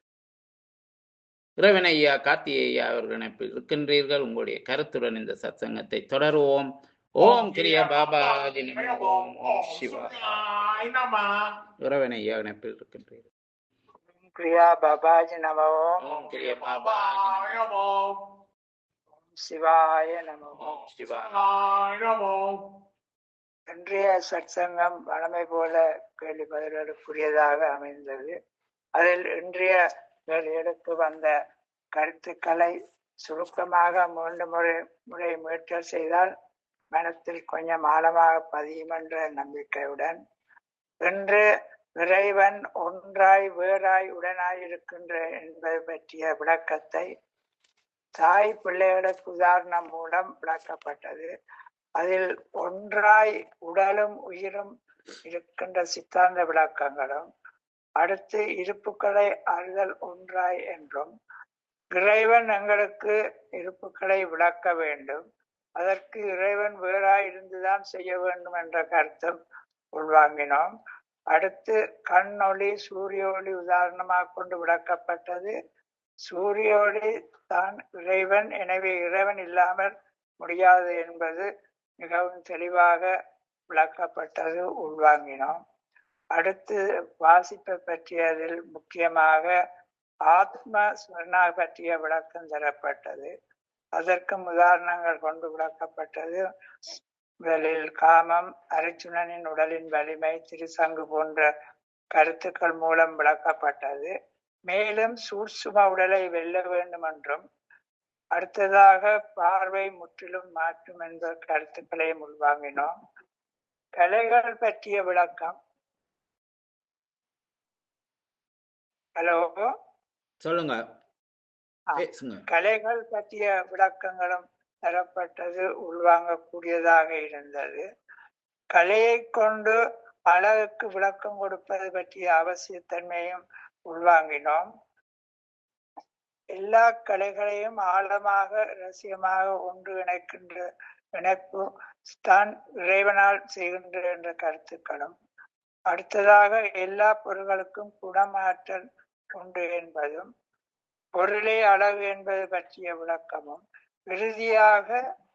இறைவனையா கார்த்திகேயா அவர்கள் இணைப்பில் இருக்கின்றீர்கள் உங்களுடைய கருத்துடன் இந்த சத்சங்கத்தை தொடருவோம் ஓம் கிரியா பாபாஜி நமோ ஓம் ஓம் சிவா Ai, Nama. இறைவனையா இணைப்பில் இருக்கின்றீர்கள் கிரியா பாபாஜி நமோ ஓம் கிரியா பாபாஜி Ai, Namo. சிவாய நமோ ஓம் சிவா Ai, Namo. இன்றைய சற்சங்கம் வழமை போல கேள்வி பதில்களுக்குரியதாக அமைந்தது அதில் இன்றைய கேள்விகளுக்கு வந்த கருத்துக்களை சுருக்கமாக மூன்று முறை முறை முயற்சி செய்தால் மனத்தில் கொஞ்சம் ஆழமாக பதியும் என்ற நம்பிக்கையுடன் இன்று இறைவன் ஒன்றாய் வேறாய் உடனாய் இருக்கின்ற என்பது பற்றிய விளக்கத்தை தாய் பிள்ளைகளுக்கு உதாரணம் மூலம் விளக்கப்பட்டது அதில் ஒன்றாய் உடலும் உயிரும் இருக்கின்ற சித்தாந்த விளக்கங்களும் அடுத்து இருப்புக்களை அறிதல் ஒன்றாய் என்றும் இறைவன் எங்களுக்கு இருப்புக்களை விளக்க வேண்டும் அதற்கு இறைவன் வேறாய் இருந்துதான் செய்ய வேண்டும் என்ற கருத்தும் உள்வாங்கினோம் அடுத்து கண் ஒளி சூரிய ஒளி உதாரணமாக கொண்டு விளக்கப்பட்டது சூரிய ஒளி தான் இறைவன் எனவே இறைவன் இல்லாமல் முடியாது என்பது மிகவும் தெளிவாக விளக்கப்பட்டது உள்வாங்கினோம் அடுத்து வாசிப்பை பற்றியதில் முக்கியமாக ஆத்ம ஸ்மரணா பற்றிய விளக்கம் தரப்பட்டது அதற்கும் உதாரணங்கள் கொண்டு விளக்கப்பட்டது முதலில் காமம் அர்ஜுனனின் உடலின் வலிமை திருசங்கு போன்ற கருத்துக்கள் மூலம் விளக்கப்பட்டது மேலும் சூட்சும உடலை வெல்ல வேண்டும் என்றும் அடுத்ததாக பார்வை முற்றிலும் மாற்றும் என்ற கருத்துக்களையும் உள்வாங்கினோம் கலைகள் பற்றிய விளக்கம் ஹலோ சொல்லுங்க ஆ. பேசுங்க கலைகள் பற்றிய விளக்கங்களும் தரப்பட்டது உள்வாங்கக்கூடியதாக இருந்தது கலையை கொண்டு அழகுக்கு விளக்கம் கொடுப்பது பற்றிய அவசியத்தன்மையும் உள்வாங்கினோம் எல்லா கலைகளையும் ஆழமாக ரகசியமாக ஒன்று இணைக்கின்ற இணைப்பு தான் இறைவனால் செய்கின்ற என்ற கருத்துக்களும் அடுத்ததாக எல்லா பொருள்களுக்கும் குணமாற்றல் உண்டு என்பதும் பொருளே அழகு என்பது பற்றிய விளக்கமும் இறுதியாக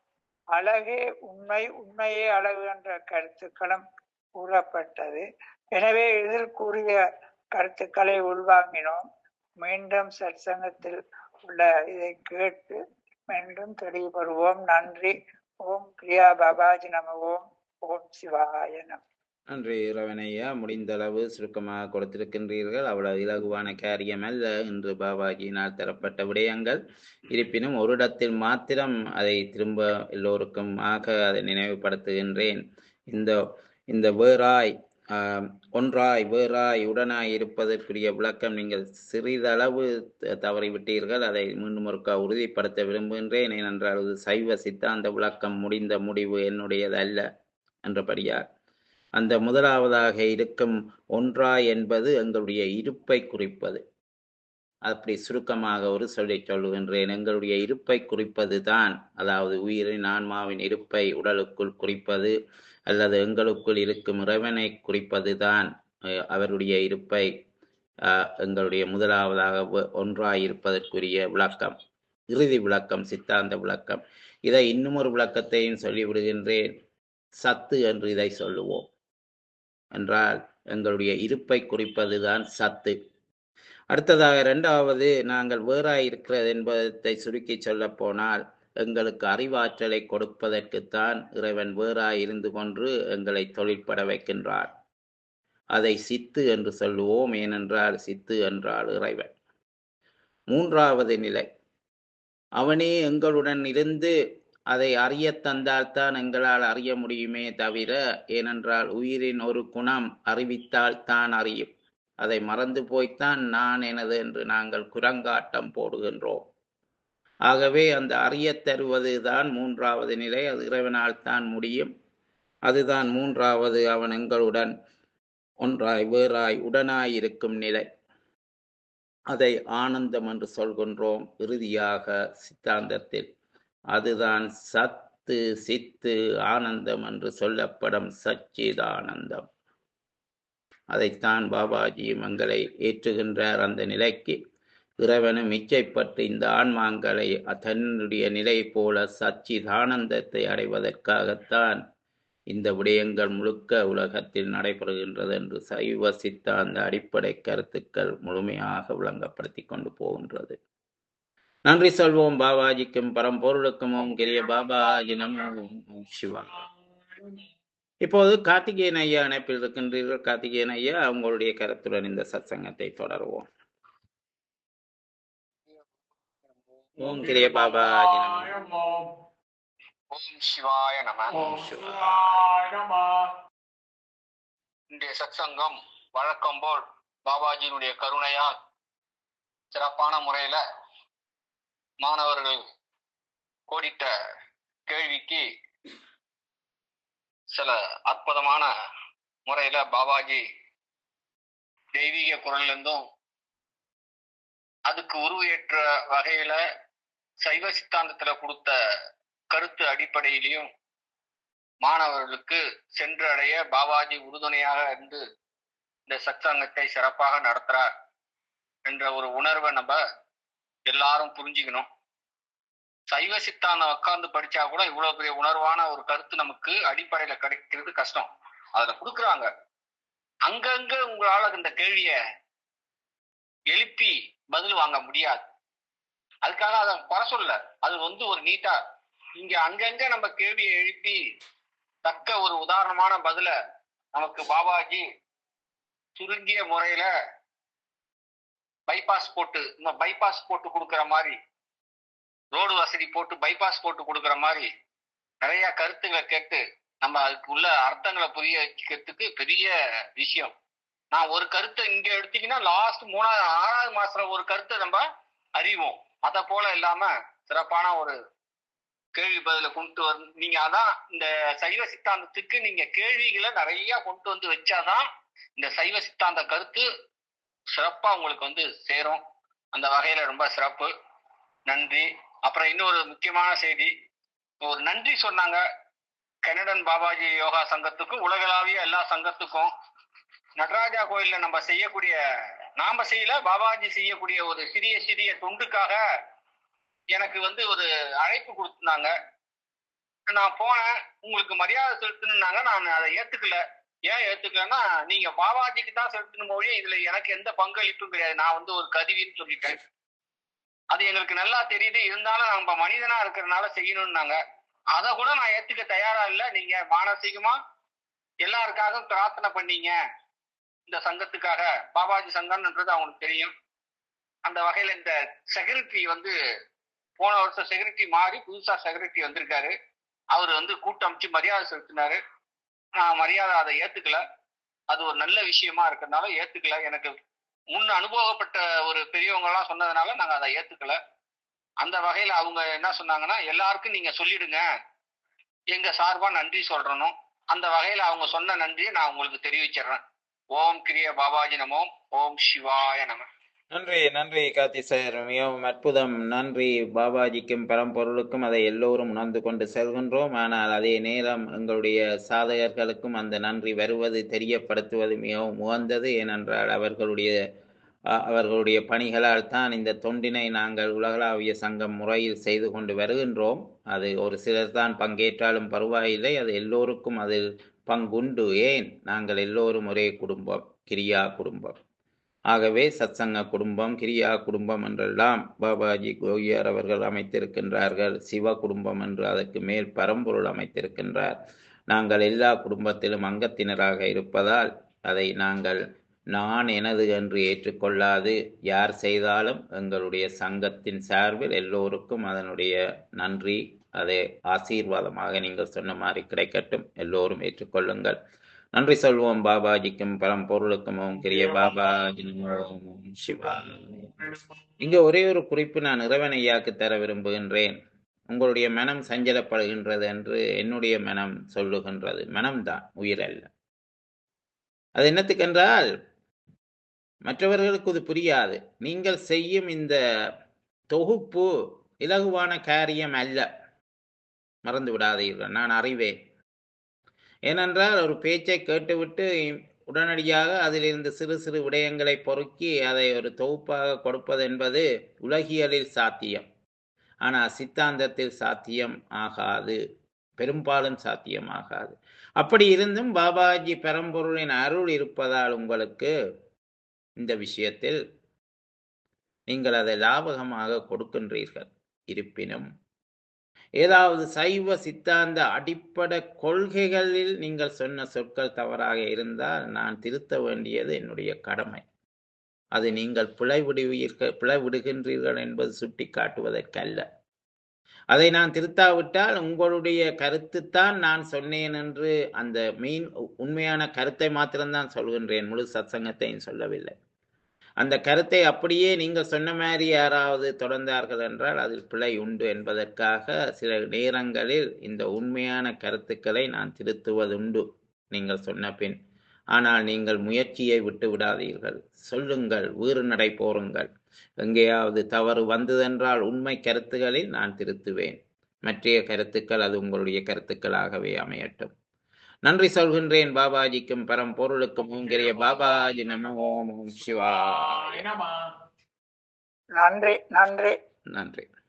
அழகே உண்மை உண்மையே அழகு என்ற கருத்துக்களும் கூறப்பட்டது எனவே இதில் கூறிய கருத்துக்களை உள்வாங்கினோம் மீண்டும் சற்சங்கத்தில் உள்ள இதை கேட்டு மீண்டும் தெளிவுபெறுவோம் நன்றி ஓம் பிரியா பாபாஜி நம ஓம் ஓம் சிவாய நம நன்றி ரவணையா முடிந்தளவு சுருக்கமாக கொடுத்திருக்கின்றீர்கள் அவ்வளவு இலகுவான காரியம் அல்ல இன்று பாபாஜியினால் தரப்பட்ட விடயங்கள் இருப்பினும் ஒரு இடத்தில் மாத்திரம் அதை திரும்ப எல்லோருக்கும் ஆக அதை நினைவுபடுத்துகின்றேன் இந்த இந்த வேறாய் ஆஹ், ஒன்றாய் வேறாய் உடனாய் இருப்பதற்குரிய விளக்கம் நீங்கள் சிறிதளவு த- தவறிவிட்டீர்கள் அதை மீண்டும் ஒருக்கா உறுதிப்படுத்த விரும்புகின்றேன் ஏனென்றால் இது சைவ சித்தாந்த விளக்கம் முடிந்த முடிவு என்னுடையது அல்ல என்றபடியால் அந்த முதலாவதாக இருக்கும் ஒன்றாய் என்பது எங்களுடைய இருப்பை குறிப்பது அப்படி சுருக்கமாக ஒரு சொல்லி சொல்லுகின்றேன் எங்களுடைய இருப்பை குறிப்பது தான் அதாவது உயிரின் ஆன்மாவின் இருப்பை உடலுக்குள் குறிப்பது அல்லது எங்களுக்குள் இருக்கும் இறைவனை குறிப்பது தான் அஹ், அவருடைய இருப்பை அஹ், எங்களுடைய முதலாவதாக வ- ஒன்றாய் இருப்பதற்குரிய விளக்கம் இறுதி விளக்கம் சித்தாந்த விளக்கம் இதை இன்னும் ஒரு விளக்கத்தையும் சொல்லிவிடுகின்றேன் சத்து என்று இதை சொல்லுவோம் என்றால் எங்களுடைய இருப்பை குறிப்பதுதான் சத்து அடுத்ததாக இரண்டாவது நாங்கள் வேறாய் இருக்கிறது என்பதை சுருக்கி சொல்ல போனால் எங்களுக்கு அறிவாற்றலை கொடுப்பதற்குத்தான் இறைவன் வேறாய் இருந்து கொண்டு எங்களை தொழிற்பட வைக்கின்றார் அதை சித்து என்று சொல்லுவோம் ஏனென்றால் சித்து என்றால் இறைவன் மூன்றாவது நிலை அவனே எங்களுடன் இருந்து அதை அறியத் தந்தால்தான் எங்களால் அறிய முடியுமே தவிர ஏனென்றால் உயிரின் ஒரு குணம் அறிவித்தால் தான் அறியும் அதை மறந்து போய்த்தான் நான் எனது என்று நாங்கள் குரங்காட்டம் போடுகின்றோம் ஆகவே அந்த அறியத் தருவது தான் மூன்றாவது நிலை அது இறைவனால் தான் முடியும் அதுதான் மூன்றாவது அவன் எங்களுடன் ஒன்றாய் வேறாய் உடனாய் இருக்கும் நிலை அதை ஆனந்தம் என்று சொல்கின்றோம் இறுதியாக சித்தாந்தத்தில் அதுதான் சத்து சித்து ஆனந்தம் என்று சொல்லப்படும் சச்சிதானந்தம் அதைத்தான் பாபாஜியும் எங்களை ஏற்றுகின்றார் அந்த நிலைக்கு இறைவனும் இச்சைப்பட்டு இந்த ஆன்மாங்களை தன்னுடைய நிலை போல சச்சிதானந்தத்தை அடைவதற்காகத்தான் இந்த விடயங்கள் முழுக்க உலகத்தில் நடைபெறுகின்றது என்று சைவ சித்தாந்த அடிப்படை கருத்துக்கள் முழுமையாக விளங்கப்படுத்தி கொண்டு போகின்றது நன்றி சொல்வோம் பாபாஜிக்கும் பரம்பொருளுக்கும் ஓம் கிரிய பாபாஜி நமோ ஓம் சிவா இப்போது கார்த்திகேயன் ஐயா இணைப்பில் இருக்கின்றீர்கள் கார்த்திகேயன் ஐயா அவங்களுடைய கருத்துடன் இந்த சத்சங்கத்தை தொடருவோம் ஓம் கிரிய பாபாஜி நமோ ஓம் ஓம் சிவாய நம ஓம் சிவாய நம இன்றைய சத்சங்கம் வழக்கம் போல் பாபாஜியினுடைய கருணையால் சிறப்பான முறையில மாணவர்கள் கோடிட்ட கேள்விக்கு சில அற்புதமான முறையில பாபாஜி தெய்வீக குரல்ல இருந்தும் அதுக்கு உருவேற்ற வகையில சைவ சித்தாந்தத்துல கொடுத்த கருத்து அடிப்படையிலையும் மாணவர்களுக்கு சென்றடைய பாபாஜி உறுதுணையாக இருந்து இந்த சத்சங்கத்தை சிறப்பாக நடத்துறார் என்ற ஒரு உணர்வை நம்ம எல்லாரும் புரிஞ்சுக்கணும் சைவ சித்தாந்தம் உட்கார்ந்து படிச்சா கூட இவ்வளவு பெரிய உணர்வான ஒரு கருத்து நமக்கு அடிப்படையில கிடைக்கிறது கஷ்டம் அதுல கொடுக்குறாங்க அங்கங்க உங்களால இந்த கேள்விய எழுப்பி பதில் வாங்க முடியாது அதுக்காக அதை குறை சொல்ல அது வந்து ஒரு நீட்டா இங்க அங்கங்க நம்ம கேள்வியை எழுப்பி தக்க ஒரு உதாரணமான பதில நமக்கு பாபாஜி சுருங்கிய முறையில பைபாஸ் போட்டு இந்த பைபாஸ் போட்டு கொடுக்குற மாதிரி ரோடு வசதி போட்டு பைபாஸ் போட்டு கொடுக்குற மாதிரி நிறைய கருத்துக்களை கேட்டு நம்ம அதுக்கு உள்ள அர்த்தங்களை புரிய வச்சுக்கிறதுக்கு பெரிய விஷயம் நான் ஒரு கருத்தை இங்க எடுத்தீங்கன்னா லாஸ்ட் மூணாவது ஆறாவது மாசத்துல ஒரு கருத்தை நம்ம அறிவோம் அத போல இல்லாம சிறப்பான ஒரு கேள்வி பதில கொண்டு வந்து நீங்க அதான் இந்த சைவ சித்தாந்தத்துக்கு நீங்க கேள்விகளை நிறைய கொண்டு வந்து வச்சாதான் இந்த சைவ சித்தாந்த கருத்து சிறப்பா உங்களுக்கு வந்து சேரும் அந்த வகையில ரொம்ப சிறப்பு நன்றி அப்புறம் இன்னொரு முக்கியமான செய்தி ஒரு நன்றி சொன்னாங்க கனடன் பாபாஜி யோகா சங்கத்துக்கும் உலகளாவிய எல்லா சங்கத்துக்கும் நடராஜா கோயில்ல நம்ம செய்யக்கூடிய நாம செய்யல பாபாஜி செய்யக்கூடிய ஒரு சிறிய சிறிய தொண்டுக்காக எனக்கு வந்து ஒரு அழைப்பு கொடுத்துருந்தாங்க நான் போனேன் உங்களுக்கு மரியாதை செலுத்தணுன்னாங்க நான் அதை ஏத்துக்கல ஏன் ஏத்துக்கலன்னா நீங்க பாபாஜிக்கு தான் செலுத்தணும் மொழி இதுல எனக்கு எந்த பங்களிப்பும் கிடையாது நான் வந்து ஒரு கருவின்னு சொல்லிட்டேன் அது எங்களுக்கு நல்லா தெரியுது இருந்தாலும் நம்ம மனிதனா இருக்கிறதுனால செய்யணும்னாங்க அதை கூட நான் ஏத்துக்க தயாரா இல்ல நீங்க மானசீகமா எல்லாருக்காகவும் பிரார்த்தனை பண்ணீங்க இந்த சங்கத்துக்காக பாபாஜி சங்கம்ன்றது அவங்களுக்கு தெரியும் அந்த வகையில இந்த செக்ரட்டரி வந்து போன வருஷம் செக்ரட்டரி மாறி புதுசா செக்ரட்டரி வந்திருக்காரு அவர் வந்து கூட்டம் அமைச்சு மரியாதை செலுத்தினாரு நான் மரியாதை அதை ஏத்துக்கல அது ஒரு நல்ல விஷயமா இருக்கிறதுனால ஏத்துக்கல எனக்கு முன் அனுபவப்பட்ட ஒரு பெரியவங்க எல்லாம் சொன்னதுனால நாங்க அதை ஏத்துக்கல அந்த வகையில அவங்க என்ன சொன்னாங்கன்னா எல்லாருக்கும் நீங்க சொல்லிடுங்க எங்க சார்பா நன்றி சொல்றணும் அந்த வகையில அவங்க சொன்ன நன்றியை நான் உங்களுக்கு தெரிவிச்சிடுறேன் ஓம் கிரிய பாபாஜி நமோ ஓம் சிவாய நம நன்றி நன்றி கார்த்தி சார் மிகவும் அற்புதம் நன்றி பாபாஜிக்கும் பரம்பொருளுக்கும் அதை எல்லோரும் உணர்ந்து கொண்டு செல்கின்றோம் ஆனால் அதே நேரம் எங்களுடைய சாதகர்களுக்கும் அந்த நன்றி வருவது தெரியப்படுத்துவது மிகவும் உகந்தது ஏனென்றால் அவர்களுடைய அ- அவர்களுடைய பணிகளால் தான் இந்த தொண்டினை நாங்கள் உலகளாவிய சங்கம் முறையில் செய்து கொண்டு வருகின்றோம் அது ஒரு சிலர் தான் பங்கேற்றாலும் பரவாயில்லை அது எல்லோருக்கும் அதில் பங்குண்டு ஏன் நாங்கள் எல்லோரும் ஒரே குடும்பம் கிரியா குடும்பம் ஆகவே சத்சங்க குடும்பம் கிரியா குடும்பம் என்றெல்லாம் பாபாஜி கோகியார் அவர்கள் அமைத்திருக்கின்றார்கள் சிவ குடும்பம் என்று அதற்கு மேல் பரம்பொருள் அமைத்திருக்கின்றார் நாங்கள் எல்லா குடும்பத்திலும் அங்கத்தினராக இருப்பதால் அதை நாங்கள் நான் எனது என்று ஏற்றுக்கொள்ளாது யார் செய்தாலும் எங்களுடைய சங்கத்தின் சார்பில் எல்லோருக்கும் அதனுடைய நன்றி அதை ஆசீர்வாதமாக நீங்கள் சொன்ன மாதிரி கிடைக்கட்டும் எல்லோரும் ஏற்றுக்கொள்ளுங்கள் நன்றி சொல்வோம் பாபாஜிக்கும் பரம்பொருளுக்கும் ஓம் கிரிய பாபாஜி நமோ ஓம் சிவா இங்க ஒரே ஒரு குறிப்பு நான் இறைவனையாக்கு தர விரும்புகின்றேன் உங்களுடைய மனம் சஞ்சலப்படுகின்றது என்று என்னுடைய மனம் சொல்லுகின்றது மனம்தான் உயிர் அல்ல அது என்னத்துக்கென்றால் மற்றவர்களுக்கு இது புரியாது நீங்கள் செய்யும் இந்த தொகுப்பு இலகுவான காரியம் அல்ல மறந்து விடாதீர்கள் நான் அறிவேன் ஏனென்றால் ஒரு பேச்சை கேட்டுவிட்டு உடனடியாக அதிலிருந்து சிறு சிறு விடயங்களை பொறுக்கி அதை ஒரு தொகுப்பாக கொடுப்பது என்பது உலகியலில் சாத்தியம் ஆனால் சித்தாந்தத்தில் சாத்தியம் ஆகாது பெரும்பாலும் சாத்தியமாகாது அப்படி இருந்தும் பாபாஜி பெரம்பொருளின் அருள் இருப்பதால் உங்களுக்கு இந்த விஷயத்தில் நீங்கள் அதை லாபகமாக கொடுக்கின்றீர்கள் இருப்பினும் ஏதாவது சைவ சித்தாந்த அடிப்படை கொள்கைகளில் நீங்கள் சொன்ன சொற்கள் தவறாக இருந்தால் நான் திருத்த வேண்டியது என்னுடைய கடமை அது நீங்கள் பிழைவிடுவீர்கள் பிழைவிடுகின்றீர்கள் என்பது சுட்டி காட்டுவதற்கல்ல அதை நான் திருத்தாவிட்டால் உங்களுடைய கருத்துத்தான் நான் சொன்னேன் என்று அந்த மெயின் உண்மையான கருத்தை மாத்திரம்தான் சொல்கின்றேன் முழு சத்சங்கத்தையும் சொல்லவில்லை அந்த கருத்தை அப்படியே நீங்கள் சொன்ன மாதிரி யாராவது தொடர்ந்தார்கள் என்றால் அதில் பிழை உண்டு என்பதற்காக சில நேரங்களில் இந்த உண்மையான கருத்துக்களை நான் திருத்துவதுண்டு நீங்கள் சொன்ன பின் ஆனால் நீங்கள் முயற்சியை விட்டு விடாதீர்கள் சொல்லுங்கள் வீறு நடை போருங்கள் எங்கேயாவது தவறு வந்ததென்றால் உண்மை கருத்துகளில் நான் திருத்துவேன் மற்றைய கருத்துக்கள் அது உங்களுடைய கருத்துக்களாகவே அமையட்டும் நன்றி சொல்கின்றேன் பாபாஜிக்கும் பரம்பொருளுக்கும் உங்கிரிய பாபாஜி நம ஓம் ஓம் சிவா நம நன்றி நன்றி நன்றி